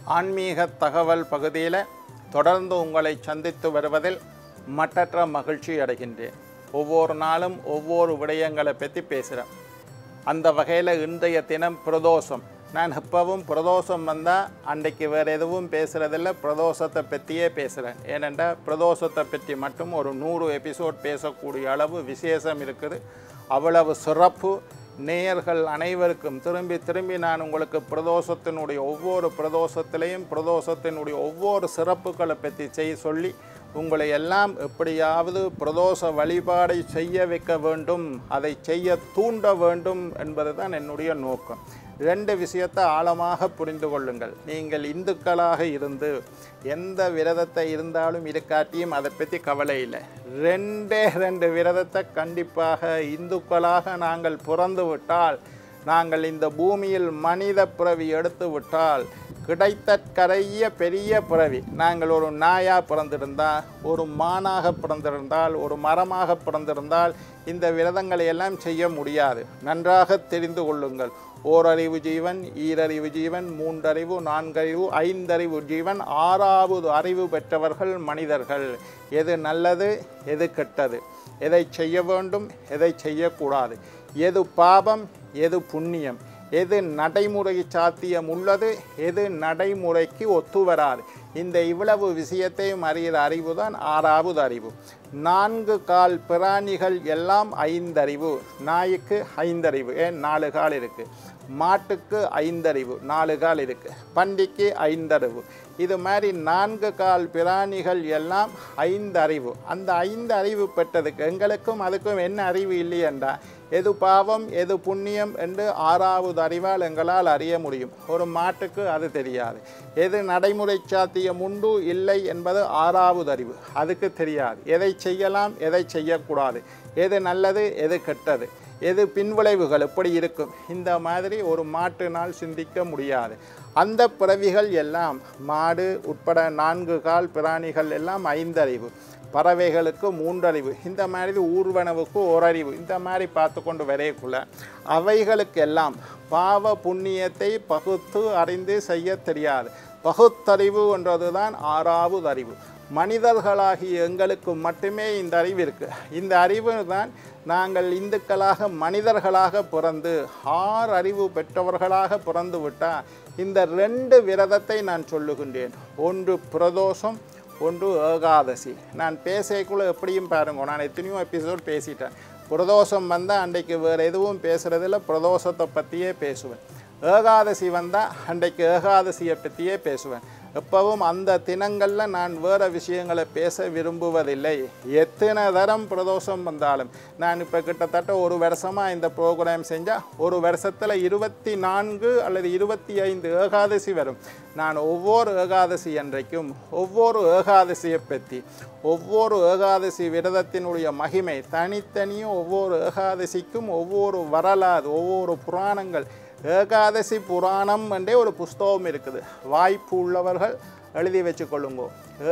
ஆன்மீக தகவல் பகுதியில் தொடர்ந்து உங்களை சந்தித்து வருவதில் மட்டற்ற மகிழ்ச்சி அடைகின்றேன் ஒவ்வொரு நாளும் ஒவ்வொரு விடயங்களை பற்றி பேசுகிறேன் அந்த வகையில் இன்றைய தினம் பிரதோஷம் நான் எப்பவும் பிரதோஷம் வந்தால் அன்றைக்கு வேறு எதுவும் பேசுகிறதில்ல பிரதோஷத்தை பற்றியே பேசுகிறேன் ஏனென்றால் பிரதோஷத்தை பற்றி மட்டும் ஒரு நூறு எபிசோட் பேசக்கூடிய அளவு விசேஷம் இருக்குது அவ்வளவு சிறப்பு நேயர்கள் அனைவருக்கும் திரும்பி திரும்பி நான் உங்களுக்கு பிரதோஷத்தினுடைய ஒவ்வொரு பிரதோஷத்திலையும் பிரதோஷத்தினுடைய ஒவ்வொரு சிறப்புகளை பற்றி செய்ய சொல்லி உங்களை எல்லாம் எப்படியாவது பிரதோஷ வழிபாடை செய்ய வைக்க வேண்டும் அதை செய்ய தூண்ட வேண்டும் என்பது தான் என்னுடைய நோக்கம் ரெண்டு விஷயத்தை ஆழமாக புரிந்து கொள்ளுங்கள் நீங்கள் இந்துக்களாக இருந்து எந்த விரதத்தை இருந்தாலும் இருக்காட்டியும் அதை பற்றி கவலை இல்லை ரெண்டே ரெண்டு விரதத்தை கண்டிப்பாக இந்துக்களாக நாங்கள் பிறந்து விட்டால் நாங்கள் இந்த பூமியில் மனித பிறவி எடுத்து விட்டால் கிடைத்த கரைய பெரிய பிறவி நாங்கள் ஒரு நாயாக பிறந்திருந்தால் ஒரு மானாக பிறந்திருந்தால் ஒரு மரமாக பிறந்திருந்தால் இந்த விரதங்களை எல்லாம் செய்ய முடியாது நன்றாக தெரிந்து கொள்ளுங்கள் ஓரறிவு ஜீவன் ஈரறிவு ஜீவன் மூன்றறிவு நான்கறிவு ஐந்தறிவு ஜீவன் ஆறாவது அறிவு பெற்றவர்கள் மனிதர்கள் எது நல்லது எது கெட்டது எதை செய்ய வேண்டும் எதை செய்யக்கூடாது எது பாபம் எது புண்ணியம் எது நடைமுறை சாத்தியம் உள்ளது எது நடைமுறைக்கு ஒத்து வராது இந்த இவ்வளவு விஷயத்தையும் அறிகிற அறிவு தான் ஆறாவது அறிவு நான்கு கால் பிராணிகள் எல்லாம் ஐந்தறிவு நாய்க்கு ஐந்தறிவு ஏன் நாலு கால் இருக்குது மாட்டுக்கு ஐந்தறிவு நாலு கால் இருக்குது பண்டிக்கு ஐந்தறிவு இது மாதிரி நான்கு கால் பிராணிகள் எல்லாம் ஐந்து அறிவு அந்த ஐந்து அறிவு பெற்றதுக்கு எங்களுக்கும் அதுக்கும் என்ன அறிவு இல்லையென்றா எது பாவம் எது புண்ணியம் என்று ஆறாவது அறிவால் எங்களால் அறிய முடியும் ஒரு மாட்டுக்கு அது தெரியாது எது நடைமுறை சாத்தியம் உண்டு இல்லை என்பது ஆறாவது அறிவு அதுக்கு தெரியாது எதை செய்யலாம் எதை செய்யக்கூடாது எது நல்லது எது கெட்டது எது பின்விளைவுகள் எப்படி இருக்கும் இந்த மாதிரி ஒரு மாட்டினால் சிந்திக்க முடியாது அந்த பிறவிகள் எல்லாம் மாடு உட்பட நான்கு கால் பிராணிகள் எல்லாம் ஐந்தறிவு பறவைகளுக்கு மூன்றறிவு இந்த மாதிரி ஊர்வனவுக்கு ஓரறிவு இந்த மாதிரி பார்த்து கொண்டு வரையக்குள்ள அவைகளுக்கெல்லாம் பாவ புண்ணியத்தை பகுத்து அறிந்து செய்ய தெரியாது பகுத்தறிவு என்றது தான் ஆறாவது அறிவு மனிதர்களாகிய எங்களுக்கு மட்டுமே இந்த அறிவு இருக்குது இந்த அறிவு தான் நாங்கள் இந்துக்களாக மனிதர்களாக பிறந்து ஆறு அறிவு பெற்றவர்களாக பிறந்து விட்டால் இந்த ரெண்டு விரதத்தை நான் சொல்லுகின்றேன் ஒன்று பிரதோஷம் ஒன்று ஏகாதசி நான் பேசக்குள்ள எப்படியும் பாருங்க நான் எத்தனையோ எபிசோட் பேசிட்டேன் பிரதோஷம் வந்தால் அன்றைக்கு வேறு எதுவும் பேசுகிறதில்ல பிரதோஷத்தை பற்றியே பேசுவேன் ஏகாதசி வந்தால் அன்றைக்கு ஏகாதசியை பற்றியே பேசுவேன் எப்பவும் அந்த தினங்களில் நான் வேறு விஷயங்களை பேச விரும்புவதில்லை எத்தனை தரம் பிரதோஷம் வந்தாலும் நான் இப்போ கிட்டத்தட்ட ஒரு வருஷமாக இந்த ப்ரோக்ராம் செஞ்சால் ஒரு வருஷத்தில் இருபத்தி நான்கு அல்லது இருபத்தி ஐந்து ஏகாதசி வரும் நான் ஒவ்வொரு ஏகாதசி அன்றைக்கும் ஒவ்வொரு ஏகாதசியை பற்றி ஒவ்வொரு ஏகாதசி விரதத்தினுடைய மகிமை தனித்தனியும் ஒவ்வொரு ஏகாதசிக்கும் ஒவ்வொரு வரலாறு ஒவ்வொரு புராணங்கள் ஏகாதசி புராணம் என்றே ஒரு புஸ்தகம் இருக்குது வாய்ப்பு உள்ளவர்கள் எழுதி வச்சுக்கொள்ளுங்க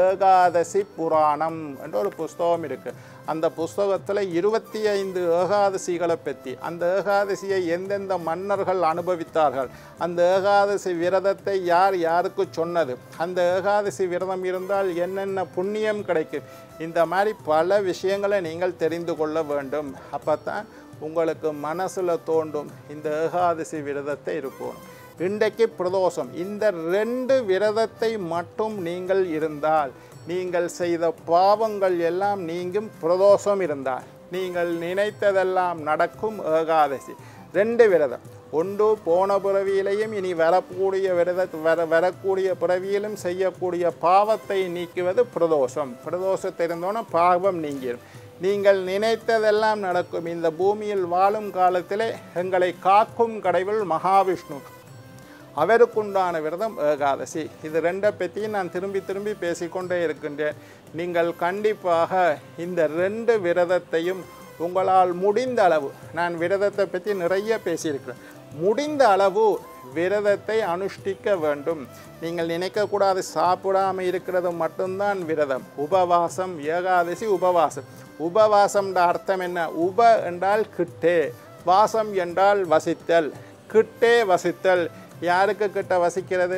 ஏகாதசி புராணம் என்ற ஒரு புஸ்தகம் இருக்குது அந்த புஸ்தகத்தில் இருபத்தி ஐந்து ஏகாதசிகளை பற்றி அந்த ஏகாதசியை எந்தெந்த மன்னர்கள் அனுபவித்தார்கள் அந்த ஏகாதசி விரதத்தை யார் யாருக்கு சொன்னது அந்த ஏகாதசி விரதம் இருந்தால் என்னென்ன புண்ணியம் கிடைக்கும் இந்த மாதிரி பல விஷயங்களை நீங்கள் தெரிந்து கொள்ள வேண்டும் அப்போ தான் உங்களுக்கு மனசில் தோண்டும் இந்த ஏகாதசி விரதத்தை இருக்கணும் இன்றைக்கு பிரதோஷம் இந்த ரெண்டு விரதத்தை மட்டும் நீங்கள் இருந்தால் நீங்கள் செய்த பாவங்கள் எல்லாம் நீங்கும் பிரதோஷம் இருந்தால் நீங்கள் நினைத்ததெல்லாம் நடக்கும் ஏகாதசி ரெண்டு விரதம் ஒன்று போன பிறவியிலையும் இனி வரக்கூடிய விரத வர வரக்கூடிய பிறவியிலும் செய்யக்கூடிய பாவத்தை நீக்குவது பிரதோஷம் பிரதோஷத்தை இருந்தோன்னா பாவம் நீங்கிடும் நீங்கள் நினைத்ததெல்லாம் நடக்கும் இந்த பூமியில் வாழும் காலத்திலே எங்களை காக்கும் கடவுள் மகாவிஷ்ணு அவருக்குண்டான விரதம் ஏகாதசி இது ரெண்டை பற்றியும் நான் திரும்பி திரும்பி பேசிக்கொண்டே இருக்கின்றேன் நீங்கள் கண்டிப்பாக இந்த ரெண்டு விரதத்தையும் உங்களால் முடிந்த அளவு நான் விரதத்தை பற்றி நிறைய பேசியிருக்கிறேன் முடிந்த அளவு விரதத்தை அனுஷ்டிக்க வேண்டும் நீங்கள் நினைக்கக்கூடாது சாப்பிடாம இருக்கிறது மட்டும்தான் விரதம் உபவாசம் ஏகாதசி உபவாசம் உபவாசம்ன்ற அர்த்தம் என்ன உப என்றால் கிட்டே வாசம் என்றால் வசித்தல் கிட்டே வசித்தல் யாருக்கு கிட்ட வசிக்கிறது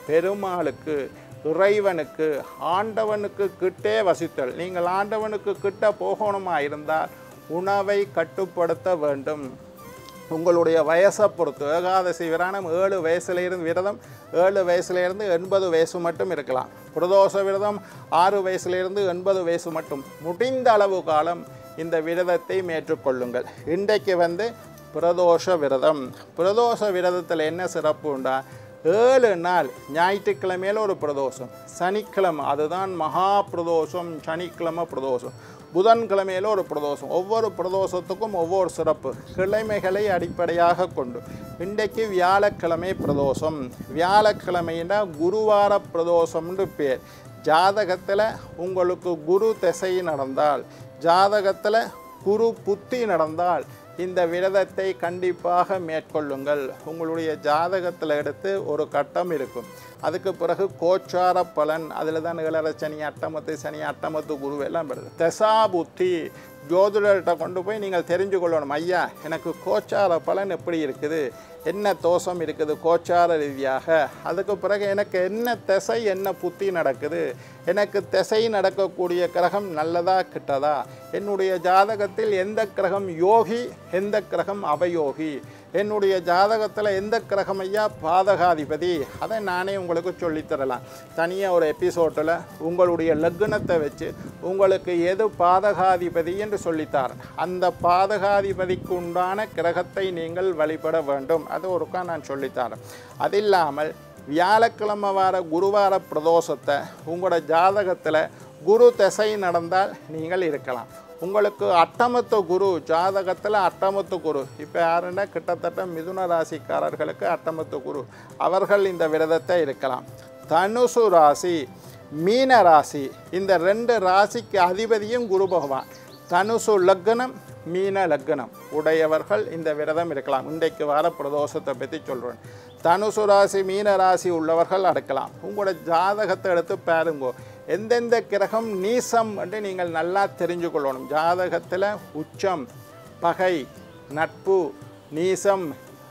பெருமாளுக்கு இறைவனுக்கு ஆண்டவனுக்கு கிட்டே வசித்தல் நீங்கள் ஆண்டவனுக்கு கிட்ட போகணுமா இருந்தால் உணவை கட்டுப்படுத்த வேண்டும் உங்களுடைய வயசை பொறுத்து ஏகாதசி விரதம் ஏழு வயசுல இருந்து விரதம் ஏழு வயசுல இருந்து எண்பது வயசு மட்டும் இருக்கலாம் பிரதோஷ விரதம் ஆறு வயசுல இருந்து எண்பது வயசு மட்டும் முடிந்த அளவு காலம் இந்த விரதத்தை மேற்றுக்கொள்ளுங்கள் இன்றைக்கு வந்து பிரதோஷ விரதம் பிரதோஷ விரதத்தில் என்ன சிறப்பு உண்டா ஏழு நாள் ஞாயிற்றுக்கிழமையில ஒரு பிரதோஷம் சனிக்கிழமை அதுதான் மகா பிரதோஷம் சனிக்கிழமை பிரதோஷம் புதன்கிழமையில ஒரு பிரதோஷம் ஒவ்வொரு பிரதோஷத்துக்கும் ஒவ்வொரு சிறப்பு கிழமைகளை அடிப்படையாக கொண்டு இன்றைக்கு வியாழக்கிழமை பிரதோஷம் வியாழக்கிழமைனா குருவார பிரதோஷம்னு பேர் ஜாதகத்தில் உங்களுக்கு குரு திசை நடந்தால் ஜாதகத்தில் குரு புத்தி நடந்தால் இந்த விரதத்தை கண்டிப்பாக மேற்கொள்ளுங்கள் உங்களுடைய ஜாதகத்தில் எடுத்து ஒரு கட்டம் இருக்கும் அதுக்கு பிறகு கோச்சார பலன் அதில் தான் நிகழற சனி அட்டமத்து சனி அட்டமத்து குரு எல்லாம் வருது தசா புத்தி ஜோதிடர்கிட்ட கொண்டு போய் நீங்கள் தெரிஞ்சு கொள்ளணும் ஐயா எனக்கு கோச்சார பலன் எப்படி இருக்குது என்ன தோஷம் இருக்குது கோச்சார ரீதியாக அதுக்கு பிறகு எனக்கு என்ன திசை என்ன புத்தி நடக்குது எனக்கு திசை நடக்கக்கூடிய கிரகம் நல்லதா கிட்டதா என்னுடைய ஜாதகத்தில் எந்த கிரகம் யோகி எந்த கிரகம் அவயோகி என்னுடைய ஜாதகத்தில் எந்த கிரகம் ஐயா பாதகாதிபதி அதை நானே உங்களுக்கு சொல்லித்தரலாம் தனியாக ஒரு எபிசோட்டில் உங்களுடைய லக்னத்தை வச்சு உங்களுக்கு எது பாதகாதிபதி என்று சொல்லித்தாரேன் அந்த பாதகாதிபதிக்கு உண்டான கிரகத்தை நீங்கள் வழிபட வேண்டும் அது ஒருக்கா நான் சொல்லித்தாரேன் அது இல்லாமல் வியாழக்கிழமை வார குருவார பிரதோஷத்தை உங்களோட ஜாதகத்தில் குரு திசை நடந்தால் நீங்கள் இருக்கலாம் உங்களுக்கு அட்டமத்து குரு ஜாதகத்தில் அட்டமத்து குரு இப்போ யாருன்னா கிட்டத்தட்ட மிதுன ராசிக்காரர்களுக்கு அட்டமத்து குரு அவர்கள் இந்த விரதத்தை இருக்கலாம் தனுசு ராசி மீன ராசி இந்த ரெண்டு ராசிக்கு அதிபதியும் குரு பகவான் தனுசு லக்னம் மீன லக்னம் உடையவர்கள் இந்த விரதம் இருக்கலாம் இன்றைக்கு வர பிரதோஷத்தை பற்றி சொல்கிறேன் தனுசு ராசி மீன ராசி உள்ளவர்கள் அடக்கலாம் உங்களோட ஜாதகத்தை எடுத்து பாருங்கோ எந்தெந்த கிரகம் நீசம் என்று நீங்கள் நல்லா தெரிஞ்சு கொள்ளணும் ஜாதகத்தில் உச்சம் பகை நட்பு நீசம்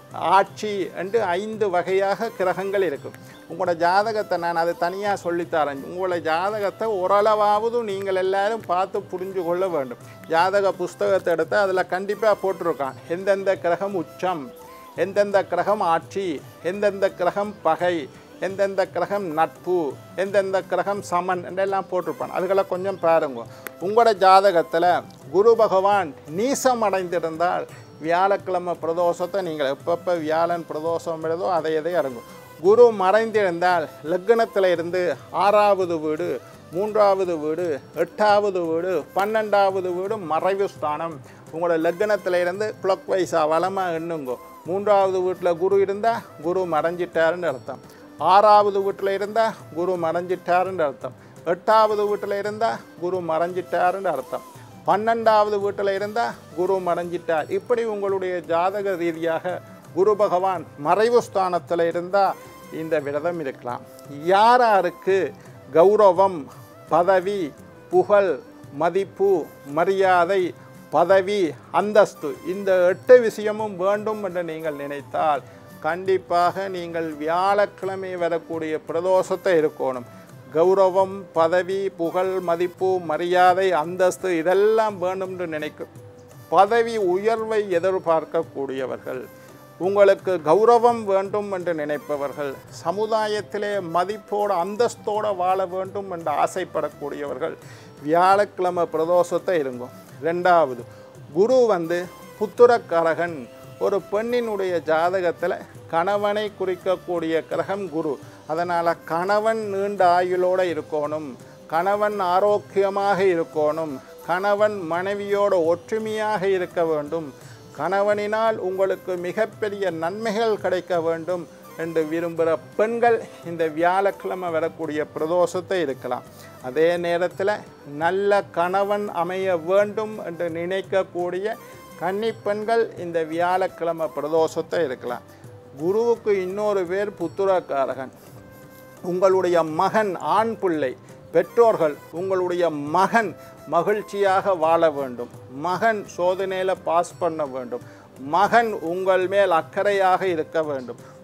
ஆட்சி என்று ஐந்து வகையாக கிரகங்கள் இருக்கும் உங்களோட ஜாதகத்தை நான் அதை தனியாக சொல்லித்தரேன் உங்களோட ஜாதகத்தை ஓரளவாவது நீங்கள் எல்லாரும் பார்த்து புரிஞ்சு கொள்ள வேண்டும் ஜாதக புஸ்தகத்தை எடுத்து அதில் கண்டிப்பாக போட்டிருக்கான் எந்தெந்த கிரகம் உச்சம் எந்தெந்த கிரகம் ஆட்சி எந்தெந்த கிரகம் பகை எந்தெந்த கிரகம் நட்பு எந்தெந்த கிரகம் சமன் என்றெல்லாம் போட்டிருப்பான் அதுகளை கொஞ்சம் பாருங்க உங்களோட ஜாதகத்தில் குரு பகவான் நீசம் அடைந்திருந்தால் வியாழக்கிழமை பிரதோஷத்தை நீங்கள் எப்பப்போ வியாழன் பிரதோஷம் வருதோ அதை எதை இறங்கும் குரு மறைந்திருந்தால் லக்னத்தில் இருந்து ஆறாவது வீடு மூன்றாவது வீடு எட்டாவது வீடு பன்னெண்டாவது வீடு மறைவு ஸ்தானம் உங்களோட லக்னத்தில் இருந்து கிளாக் வைஸாக வளமாக எண்ணுங்கோ மூன்றாவது வீட்டில் குரு இருந்தால் குரு மறைஞ்சிட்டாருன்னு அர்த்தம் ஆறாவது வீட்டில் இருந்தால் குரு மறைஞ்சிட்டாருன்னு அர்த்தம் எட்டாவது வீட்டில் இருந்தால் குரு மறைஞ்சிட்டாருன்னு அர்த்தம் பன்னெண்டாவது வீட்டில் இருந்தால் குரு மறைஞ்சிட்டார் இப்படி உங்களுடைய ஜாதக ரீதியாக குரு பகவான் மறைவு ஸ்தானத்தில் இருந்தால் இந்த விரதம் இருக்கலாம் யார் யாருக்கு கௌரவம் பதவி புகழ் மதிப்பு மரியாதை பதவி அந்தஸ்து இந்த எட்டு விஷயமும் வேண்டும் என்று நீங்கள் நினைத்தால் கண்டிப்பாக நீங்கள் வியாழக்கிழமை வரக்கூடிய பிரதோஷத்தை இருக்கணும் கௌரவம் பதவி புகழ் மதிப்பு மரியாதை அந்தஸ்து இதெல்லாம் வேண்டும் என்று நினைக்கும் பதவி உயர்வை எதிர்பார்க்கக்கூடியவர்கள் உங்களுக்கு கௌரவம் வேண்டும் என்று நினைப்பவர்கள் சமுதாயத்திலே மதிப்போடு அந்தஸ்தோடு வாழ வேண்டும் என்று ஆசைப்படக்கூடியவர்கள் வியாழக்கிழமை பிரதோஷத்தை இருங்கும் ரெண்டாவது குரு வந்து புத்திரக்கரகன் ஒரு பெண்ணினுடைய ஜாதகத்தில் கணவனை குறிக்கக்கூடிய கிரகம் குரு அதனால் கணவன் நீண்ட ஆயுளோடு இருக்கணும் கணவன் ஆரோக்கியமாக இருக்கணும் கணவன் மனைவியோட ஒற்றுமையாக இருக்க வேண்டும் கணவனினால் உங்களுக்கு மிகப்பெரிய நன்மைகள் கிடைக்க வேண்டும் என்று விரும்புகிற பெண்கள் இந்த வியாழக்கிழமை வரக்கூடிய பிரதோஷத்தை இருக்கலாம் அதே நேரத்தில் நல்ல கணவன் அமைய வேண்டும் என்று நினைக்கக்கூடிய கன்னி பெண்கள் இந்த வியாழக்கிழமை பிரதோஷத்தை இருக்கலாம் குருவுக்கு இன்னொரு பேர் புத்திரக்காரகன் உங்களுடைய மகன் ஆண் பிள்ளை பெற்றோர்கள் உங்களுடைய மகன் மகிழ்ச்சியாக வாழ வேண்டும் மகன் சோதனையில் பாஸ் பண்ண வேண்டும் மகன் உங்கள் மேல் அக்கறையாக இருக்க வேண்டும்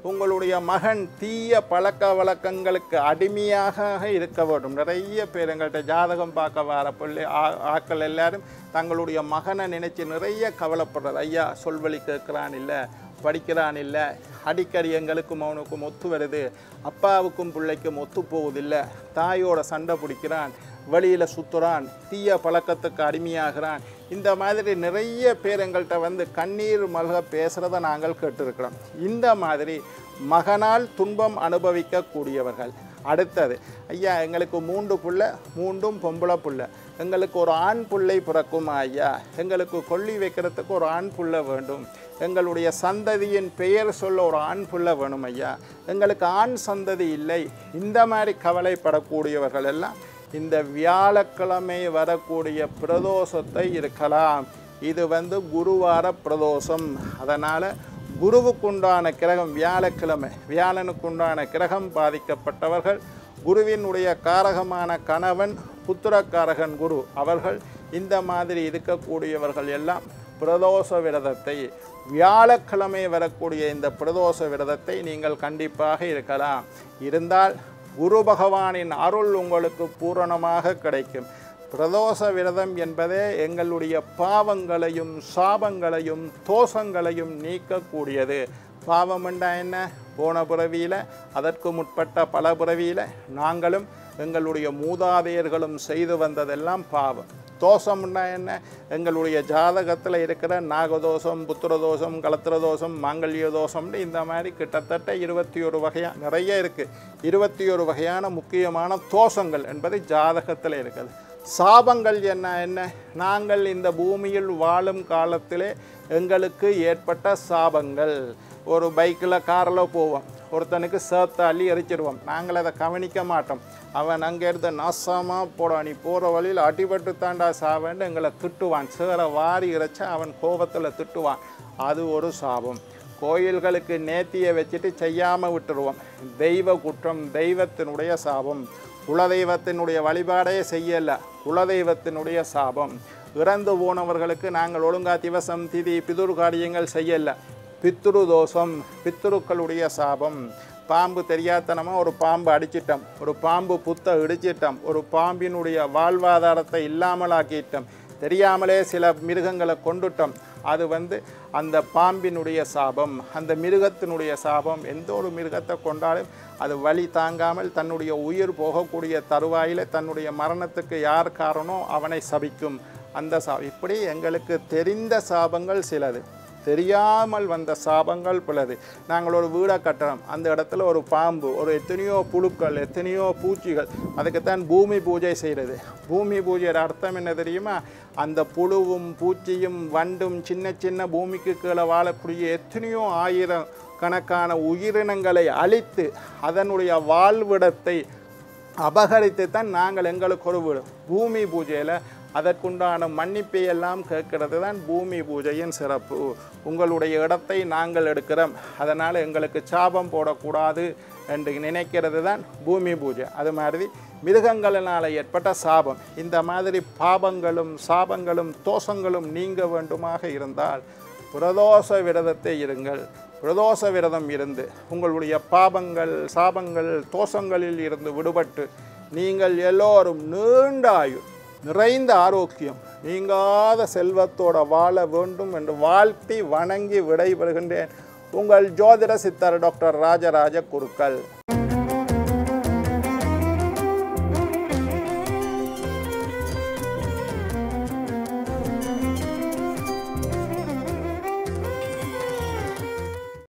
உங்களுடைய மகன் தீய பழக்க வழக்கங்களுக்கு அடிமையாக இருக்க வேண்டும் நிறைய பேர் எங்கள்கிட்ட ஜாதகம் பார்க்க வர பிள்ளை ஆ- ஆட்கள் எல்லாரும் தங்களுடைய மகனை நினைச்சு நிறைய கவலைப்படுறது ஐயா சொல்வழி கேட்குறான் இல்லை படிக்கிறான் இல்லை அடிக்கடி எங்களுக்கும் அவனுக்கும் ஒத்து வருது அப்பாவுக்கும் பிள்ளைக்கும் ஒத்து போவதில்லை தாயோட சண்டை பிடிக்கிறான் வெளியில் சுற்றுறான் தீய பழக்கத்துக்கு அடிமையாகிறான் இந்த மாதிரி நிறைய பேர் எங்கள்கிட்ட வந்து கண்ணீர் மல்க பேசுகிறத நாங்கள் கேட்டிருக்கிறோம் இந்த மாதிரி மகனால் துன்பம் அனுபவிக்கக்கூடியவர்கள் அடுத்தது ஐயா எங்களுக்கு மூன்று புள்ள மூன்றும் பொம்பளை புள்ள எங்களுக்கு ஒரு ஆண் புள்ளை பிறக்குமா ஐயா எங்களுக்கு கொல்லி வைக்கிறதுக்கு ஒரு ஆண் புள்ள வேண்டும் எங்களுடைய சந்ததியின் பெயர் சொல்ல ஒரு ஆண் புள்ள வேணும் ஐயா எங்களுக்கு ஆண் சந்ததி இல்லை இந்த மாதிரி கவலைப்படக்கூடியவர்கள் எல்லாம் இந்த வியாழக்கிழமை வரக்கூடிய பிரதோஷத்தை இருக்கலாம் இது வந்து குருவார பிரதோஷம் அதனால் குருவுக்குண்டான கிரகம் வியாழக்கிழமை வியாழனுக்குண்டான கிரகம் பாதிக்கப்பட்டவர்கள் குருவினுடைய காரகமான கணவன் புத்திரக்காரகன் குரு அவர்கள் இந்த மாதிரி இருக்கக்கூடியவர்கள் எல்லாம் பிரதோஷ விரதத்தை வியாழக்கிழமை வரக்கூடிய இந்த பிரதோஷ விரதத்தை நீங்கள் கண்டிப்பாக இருக்கலாம் இருந்தால் குரு பகவானின் அருள் உங்களுக்கு பூரணமாக கிடைக்கும் பிரதோஷ விரதம் என்பதே எங்களுடைய பாவங்களையும் சாபங்களையும் தோஷங்களையும் நீக்கக்கூடியது பாவம் என்றா என்ன போன பிறவியில் அதற்கு முற்பட்ட பல பிறவியில் நாங்களும் எங்களுடைய மூதாதையர்களும் செய்து வந்ததெல்லாம் பாவம் தோஷம்னா என்ன எங்களுடைய ஜாதகத்தில் இருக்கிற நாகதோஷம் புத்திரதோஷம் கலத்திரதோஷம் மாங்கல்ய தோஷம்னு இந்த மாதிரி கிட்டத்தட்ட இருபத்தி ஒரு வகையாக நிறைய இருக்குது இருபத்தி ஒரு வகையான முக்கியமான தோஷங்கள் என்பது ஜாதகத்தில் இருக்குது சாபங்கள் என்ன என்ன நாங்கள் இந்த பூமியில் வாழும் காலத்திலே எங்களுக்கு ஏற்பட்ட சாபங்கள் ஒரு பைக்கில் காரில் போவோம் ஒருத்தனுக்கு சேர்த்து அள்ளி எரிச்சிடுவோம் நாங்கள் அதை கவனிக்க மாட்டோம் அவன் அங்கேருந்து நாசமாக போடான் நீ போகிற வழியில் அடிபட்டு தாண்டா சாவேன்னு எங்களை திட்டுவான் சேர வாரி இறைச்சா அவன் கோபத்தில் திட்டுவான் அது ஒரு சாபம் கோயில்களுக்கு நேர்த்தியை வச்சுட்டு செய்யாமல் விட்டுருவோம் தெய்வ குற்றம் தெய்வத்தினுடைய சாபம் குலதெய்வத்தினுடைய வழிபாடே செய்யலை குலதெய்வத்தினுடைய சாபம் இறந்து போனவர்களுக்கு நாங்கள் ஒழுங்கா திவசம் திதி பிதுர் காரியங்கள் செய்யலை பித்ரு தோஷம் பித்ருக்களுடைய சாபம் பாம்பு தெரியாதனமாக ஒரு பாம்பு அடிச்சிட்டோம் ஒரு பாம்பு புத்தை இடிச்சிட்டோம் ஒரு பாம்பினுடைய வாழ்வாதாரத்தை இல்லாமலாக்கிட்டோம் தெரியாமலே சில மிருகங்களை கொண்டுட்டோம் அது வந்து அந்த பாம்பினுடைய சாபம் அந்த மிருகத்தினுடைய சாபம் எந்த ஒரு மிருகத்தை கொண்டாலும் அது வலி தாங்காமல் தன்னுடைய உயிர் போகக்கூடிய தருவாயில் தன்னுடைய மரணத்துக்கு யார் காரணம் அவனை சபிக்கும் அந்த சா இப்படி எங்களுக்கு தெரிந்த சாபங்கள் சிலது தெரியாமல் வந்த சாபங்கள் பிளது நாங்கள் ஒரு வீடை கட்டுறோம் அந்த இடத்துல ஒரு பாம்பு ஒரு எத்தனையோ புழுக்கள் எத்தனையோ பூச்சிகள் அதுக்குத்தான் பூமி பூஜை செய்கிறது பூமி பூஜையோட அர்த்தம் என்ன தெரியுமா அந்த புழுவும் பூச்சியும் வண்டும் சின்ன சின்ன பூமிக்கு கீழே வாழக்கூடிய எத்தனையோ ஆயிரம் கணக்கான உயிரினங்களை அழித்து அதனுடைய வாழ்விடத்தை அபகரித்து தான் நாங்கள் எங்களுக்கு ஒரு வீடு பூமி பூஜையில் அதற்குண்டான மன்னிப்பை எல்லாம் கேட்கறது தான் பூமி பூஜையின் சிறப்பு உங்களுடைய இடத்தை நாங்கள் எடுக்கிறோம் அதனால் எங்களுக்கு சாபம் போடக்கூடாது என்று நினைக்கிறது தான் பூமி பூஜை அது மாதிரி மிருகங்களினால் ஏற்பட்ட சாபம் இந்த மாதிரி பாபங்களும் சாபங்களும் தோஷங்களும் நீங்க வேண்டுமாக இருந்தால் பிரதோஷ விரதத்தை இருங்கள் பிரதோஷ விரதம் இருந்து உங்களுடைய பாபங்கள் சாபங்கள் தோஷங்களில் இருந்து விடுபட்டு நீங்கள் எல்லோரும் நீண்ட ஆயுள் நிறைந்த ஆரோக்கியம் நீங்காத செல்வத்தோட வாழ வேண்டும் என்று வாழ்த்தி வணங்கி விடைபெறுகின்றேன் உங்கள் ஜோதிட சித்தர் டாக்டர் ராஜராஜ குருக்கள்